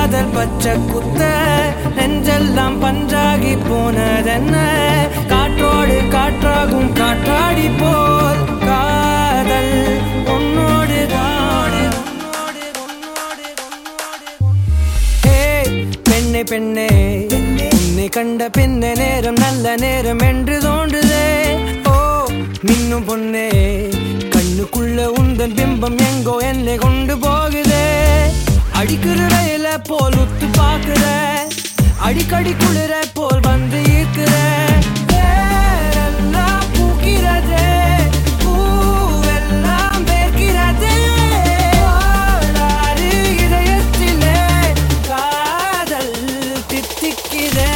காதல் பச்சை குத்த நெஞ்செல்லாம் பஞ்சாகி போனதென்ன காற்றோடு காற்றாகும் காற்றாடி போல் காதல் உன்னோடு தாடு ஏய், பெண்ணே பெண்ணே உன்னை கண்ட பின்ன நேரம் நல்ல நேரம் என்று தோன்றுதே ஓ மின்னும் பொண்ணே கண்ணுக்குள்ள உந்தன் பிம்பம் எங்கோ என்னை கொண்டு போகுதே அடிக்கிற ரயில போல் உத்து பாக்குற அடிக்கடி குளிர போல் வந்து ஈர்க்கிற வேரெல்லாம் பூக்கிறதே பூவெல்லாம் வேர்க்கிறதே ஓடாறு இதயத்திலே காதல் தித்திக்கிறே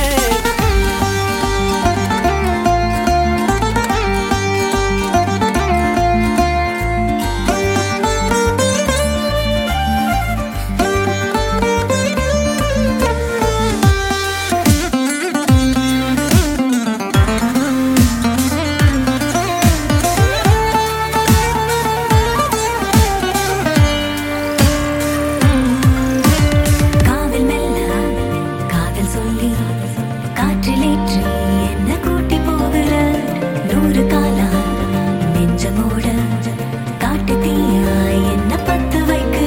காதல் மெல்ல காதல் சொல்லி காற்றிலேற்றி என்ன கூட்டி போகிற நூறு காலா நெஞ்சமோட காட்டு தீயா என்ன பத்து வைக்கிற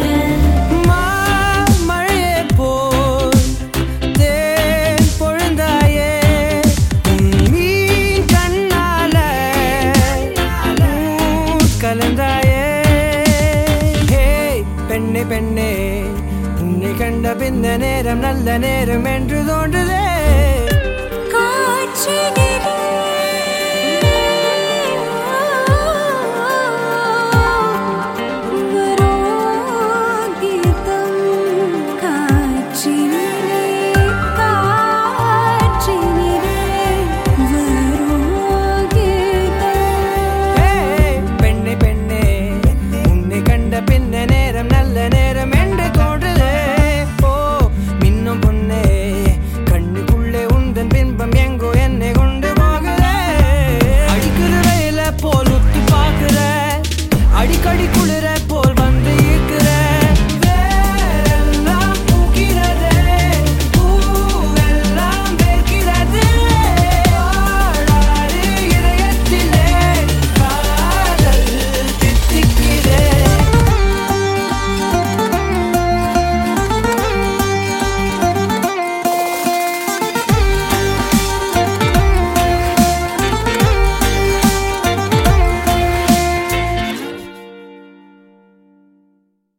மழையே போல் தேன் பொழுந்தாயே உன் மீன் கண்ணால ஊர் கலந்தாயே ஹே பெண்ணே பெண்ணே உன்னை கண்ட பின்ன நேரம் நல்ல நேரம் என்று தோன்றுதே காட்சி நெறி